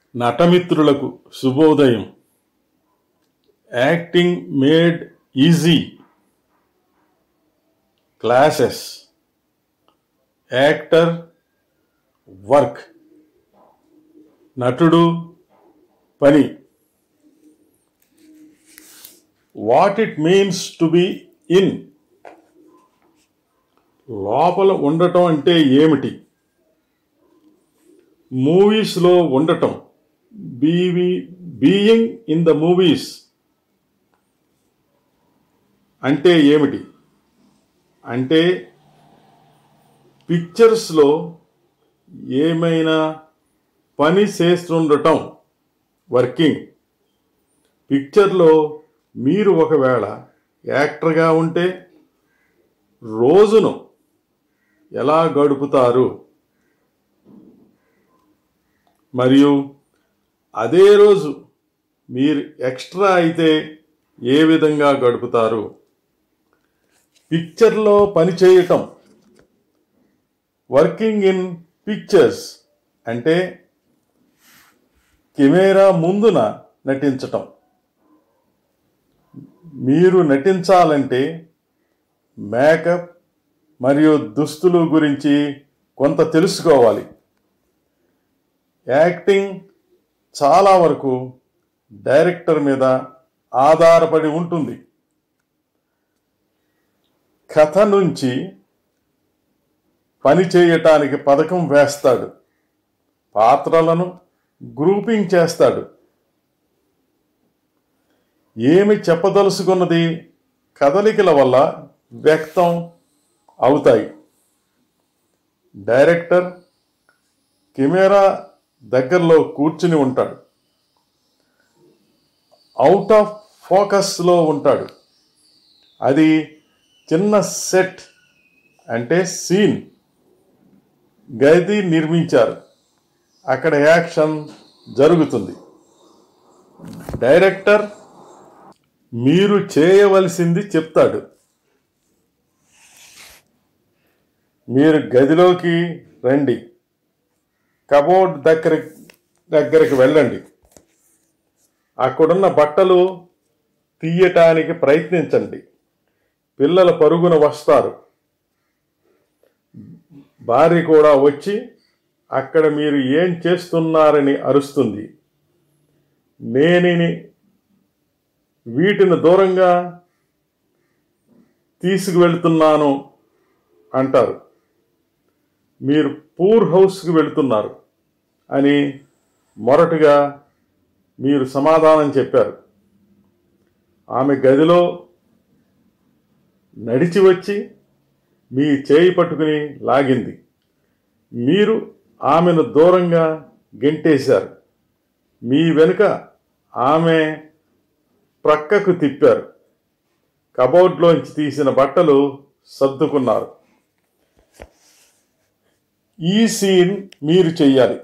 నటమిత్రులకు శుభోదయం acting made easy classes actor work నటుడు పని what it means to be in లోపల ఉండటం అంటే ఏమిటి మూవీస్లో ఉండటం బీవి బీయింగ్ ఇన్ ద మూవీస్ అంటే ఏమిటి అంటే పిక్చర్స్లో ఏమైనా పని చేస్తుండటం వర్కింగ్ పిక్చర్లో మీరు ఒకవేళ యాక్టర్గా ఉంటే రోజును ఎలా గడుపుతారు మరియు అదే రోజు మీరు ఎక్స్ట్రా అయితే ఏ విధంగా గడుపుతారు పిక్చర్లో పని చేయటం వర్కింగ్ ఇన్ పిక్చర్స్ అంటే కెమెరా ముందున నటించటం మీరు నటించాలంటే మేకప్ మరియు దుస్తులు గురించి కొంత తెలుసుకోవాలి యాక్టింగ్ చాలా వరకు డైరెక్టర్ మీద ఆధారపడి ఉంటుంది కథ నుంచి పని చేయటానికి పథకం వేస్తాడు పాత్రలను గ్రూపింగ్ చేస్తాడు ఏమి చెప్పదలుచుకున్నది కదలికల వల్ల వ్యక్తం అవుతాయి డైరెక్టర్ కెమెరా దగ్గరలో కూర్చుని ఉంటాడు అవుట్ ఆఫ్ ఫోకస్లో ఉంటాడు అది చిన్న సెట్ అంటే సీన్ గది నిర్మించారు అక్కడ యాక్షన్ జరుగుతుంది డైరెక్టర్ మీరు చేయవలసింది చెప్తాడు మీరు గదిలోకి రండి కబోర్డ్ దగ్గర దగ్గరికి వెళ్ళండి అక్కడున్న బట్టలు తీయటానికి ప్రయత్నించండి పిల్లల పరుగున వస్తారు భార్య కూడా వచ్చి అక్కడ మీరు ఏం చేస్తున్నారని అరుస్తుంది నేనిని వీటిని దూరంగా తీసుకువెళ్తున్నాను అంటారు మీరు పూర్ హౌస్కి వెళుతున్నారు అని మొరటుగా మీరు సమాధానం చెప్పారు ఆమె గదిలో నడిచి వచ్చి మీ చేయి పట్టుకుని లాగింది మీరు ఆమెను దూరంగా గెంటేశారు మీ వెనుక ఆమె ప్రక్కకు తిప్పారు కబోర్డ్లోంచి తీసిన బట్టలు సర్దుకున్నారు ఈ సీన్ మీరు చెయ్యాలి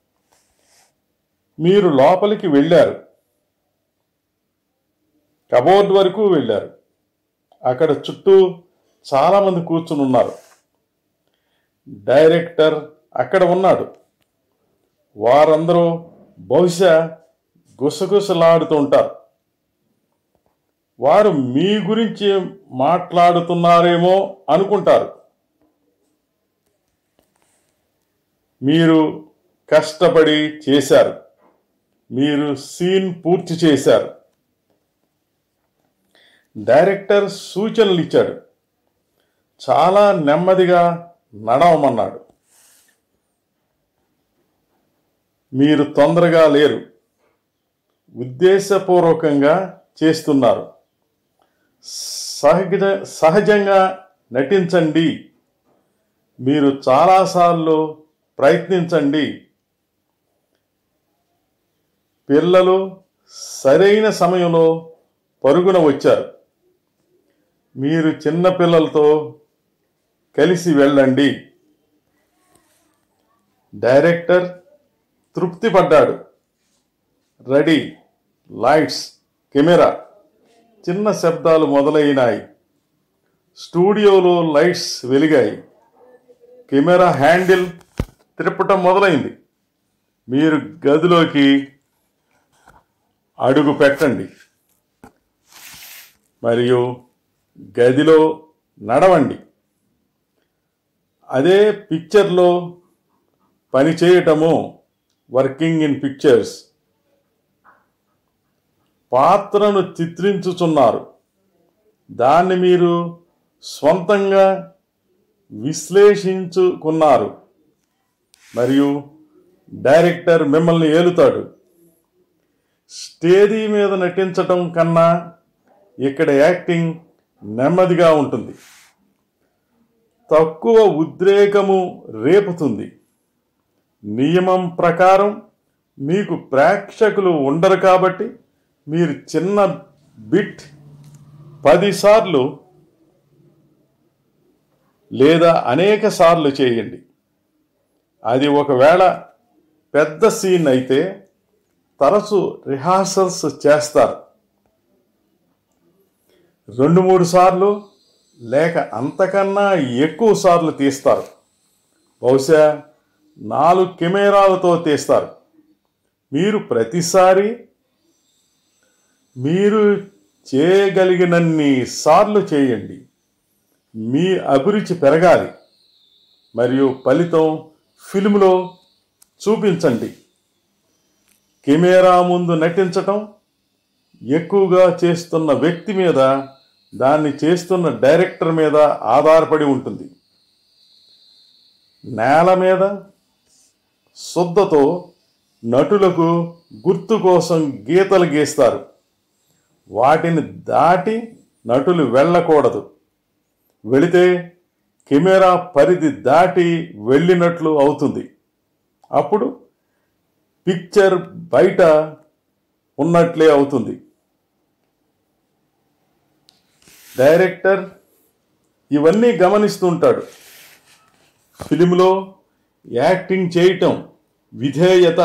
మీరు లోపలికి వెళ్ళారు కబోర్డ్ వరకు వెళ్ళారు అక్కడ చుట్టూ చాలామంది కూర్చుని ఉన్నారు డైరెక్టర్ అక్కడ ఉన్నాడు వారందరూ బహుశా గుసగుసలాడుతూ ఉంటారు వారు మీ గురించి మాట్లాడుతున్నారేమో అనుకుంటారు మీరు కష్టపడి చేశారు మీరు సీన్ పూర్తి చేశారు డైరెక్టర్ సూచనలు ఇచ్చాడు చాలా నెమ్మదిగా నడవమన్నాడు మీరు తొందరగా లేరు ఉద్దేశపూర్వకంగా చేస్తున్నారు సహజ సహజంగా నటించండి మీరు చాలాసార్లు ప్రయత్నించండి పిల్లలు సరైన సమయంలో పరుగున వచ్చారు మీరు చిన్న పిల్లలతో కలిసి వెళ్ళండి డైరెక్టర్ తృప్తి పడ్డాడు రెడీ లైట్స్ కెమెరా చిన్న శబ్దాలు మొదలైనాయి స్టూడియోలో లైట్స్ వెలిగాయి కెమెరా హ్యాండిల్ తిప్పటం మొదలైంది మీరు గదిలోకి అడుగు పెట్టండి మరియు గదిలో నడవండి అదే పిక్చర్లో పని చేయటము వర్కింగ్ ఇన్ పిక్చర్స్ పాత్రను చిత్రించుచున్నారు దాన్ని మీరు స్వంతంగా విశ్లేషించుకున్నారు మరియు డైరెక్టర్ మిమ్మల్ని ఏలుతాడు స్టేజీ మీద నటించటం కన్నా ఇక్కడ యాక్టింగ్ నెమ్మదిగా ఉంటుంది తక్కువ ఉద్రేకము రేపుతుంది నియమం ప్రకారం మీకు ప్రేక్షకులు ఉండరు కాబట్టి మీరు చిన్న బిట్ పదిసార్లు లేదా అనేక సార్లు చేయండి అది ఒకవేళ పెద్ద సీన్ అయితే తరచు రిహార్సల్స్ చేస్తారు రెండు మూడు సార్లు లేక అంతకన్నా ఎక్కువ సార్లు తీస్తారు బహుశా నాలుగు కెమెరాలతో తీస్తారు మీరు ప్రతిసారి మీరు చేయగలిగినన్ని సార్లు చేయండి మీ అభిరుచి పెరగాలి మరియు ఫలితం ఫిల్మ్లో చూపించండి కెమెరా ముందు నటించటం ఎక్కువగా చేస్తున్న వ్యక్తి మీద దాన్ని చేస్తున్న డైరెక్టర్ మీద ఆధారపడి ఉంటుంది నేల మీద శుద్ధతో నటులకు గుర్తు కోసం గీతలు గీస్తారు వాటిని దాటి నటులు వెళ్ళకూడదు వెళితే కెమెరా పరిధి దాటి వెళ్ళినట్లు అవుతుంది అప్పుడు పిక్చర్ బయట ఉన్నట్లే అవుతుంది డైరెక్టర్ ఇవన్నీ గమనిస్తుంటాడు ఫిలింలో యాక్టింగ్ చేయటం విధేయత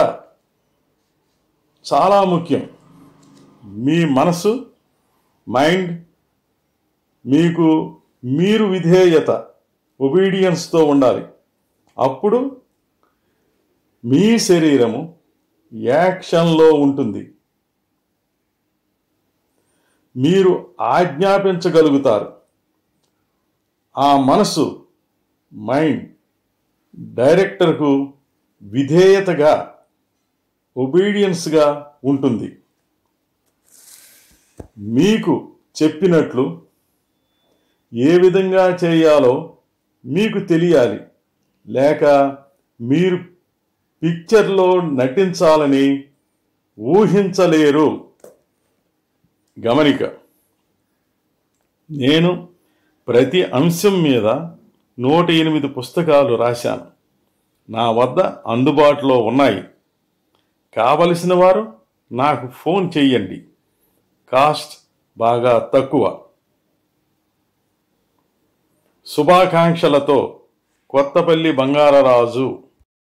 చాలా ముఖ్యం మీ మనసు మైండ్ మీకు మీరు విధేయత ఒబీడియన్స్తో ఉండాలి అప్పుడు మీ శరీరము యాక్షన్లో ఉంటుంది మీరు ఆజ్ఞాపించగలుగుతారు ఆ మనసు మైండ్ డైరెక్టర్కు విధేయతగా ఒబీడియన్స్గా ఉంటుంది మీకు చెప్పినట్లు ఏ విధంగా చేయాలో మీకు తెలియాలి లేక మీరు పిక్చర్లో నటించాలని ఊహించలేరు గమనిక నేను ప్రతి అంశం మీద నూట ఎనిమిది పుస్తకాలు రాశాను నా వద్ద అందుబాటులో ఉన్నాయి కావలసిన వారు నాకు ఫోన్ చెయ్యండి కాస్ట్ బాగా తక్కువ శుభాకాంక్షలతో కొత్తపల్లి బంగారరాజు